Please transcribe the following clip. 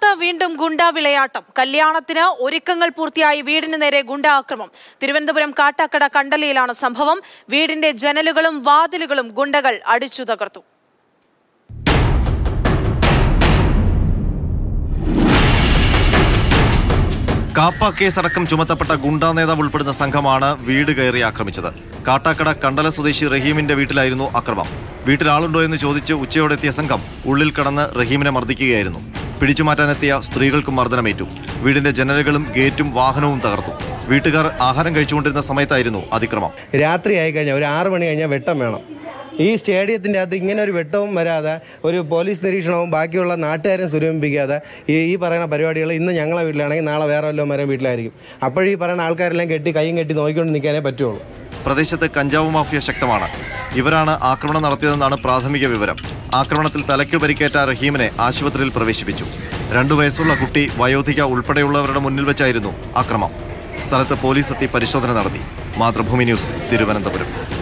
സംസ്ഥാനത്ത് വീണ്ടും ഗുണ്ടാ വിളയാട്ടം കല്യാണത്തിന് ഒരുക്കങ്ങൾ പൂർത്തിയായി വീടിന് നേരെ ഗുണ്ടാ ആക്രമം തിരുവനന്തപുരം കാട്ടാക്കട കണ്ടലയിലാണ് സംഭവം വീടിന്റെ ജനലുകളും വാതിലുകളും ഗുണ്ടകൾ അടിച്ചു തകർത്തു കാപ്പ കേസടക്കം ചുമത്തപ്പെട്ട ഗുണ്ടാ നേതാവ് ഉൾപ്പെടുന്ന സംഘമാണ് വീട് കയറി ആക്രമിച്ചത് കാട്ടാക്കട കണ്ടല സ്വദേശി റഹീമിന്റെ വീട്ടിലായിരുന്നു അക്രമം വീട്ടിൽ ആളുണ്ടോ എന്ന് ചോദിച്ച് ഉച്ചയോടെ എത്തിയ സംഘം ഉള്ളിൽ കടന്ന് റഹീമിനെ മർദ്ദിക്കുകയായിരുന്നു പിടിച്ചുമാറ്റാനെത്തിയ സ്ത്രീകൾക്കും മർദ്ദനമേറ്റു വീടിന്റെ ജനലുകളും ഗേറ്റും വാഹനവും തകർത്തു വീട്ടുകാർ ആഹാരം കഴിച്ചുകൊണ്ടിരുന്ന സമയത്തായിരുന്നു അതിക്രമം രാത്രി ആയി കഴിഞ്ഞാൽ ഒരു ആറ് മണി കഴിഞ്ഞാൽ വെട്ടം വേണം ഈ സ്റ്റേഡിയത്തിൻ്റെ അകത്ത് ഇങ്ങനെ ഒരു വെട്ടവും വരാതെ ഒരു പോലീസ് നിരീക്ഷണവും ബാക്കിയുള്ള നാട്ടുകാരെ സുരമിപ്പിക്കാതെ ഈ ഈ പറയുന്ന പരിപാടികൾ ഇന്ന് ഞങ്ങളെ വീട്ടിലാണെങ്കിൽ നാളെ വേറെ വല്ലതും വരെ വീട്ടിലായിരിക്കും അപ്പോഴീ പറയുന്ന ആൾക്കാരെല്ലാം കെട്ടി കൈയും കെട്ടി നോക്കിക്കൊണ്ട് നിൽക്കാനേ പറ്റുള്ളൂ പ്രദേശത്ത് കഞ്ചാവ് മാഫിയ ശക്തമാണ് ഇവരാണ് ആക്രമണം നടത്തിയതെന്നാണ് പ്രാഥമിക വിവരം ആക്രമണത്തിൽ തലയ്ക്കു പരിക്കേറ്റ റഹീമിനെ ആശുപത്രിയിൽ പ്രവേശിപ്പിച്ചു രണ്ടു വയസ്സുള്ള കുട്ടി വയോധിക ഉൾപ്പെടെയുള്ളവരുടെ മുന്നിൽ വെച്ചായിരുന്നു ആക്രമം സ്ഥലത്ത് പോലീസ് എത്തി പരിശോധന നടത്തി മാതൃഭൂമി ന്യൂസ് തിരുവനന്തപുരം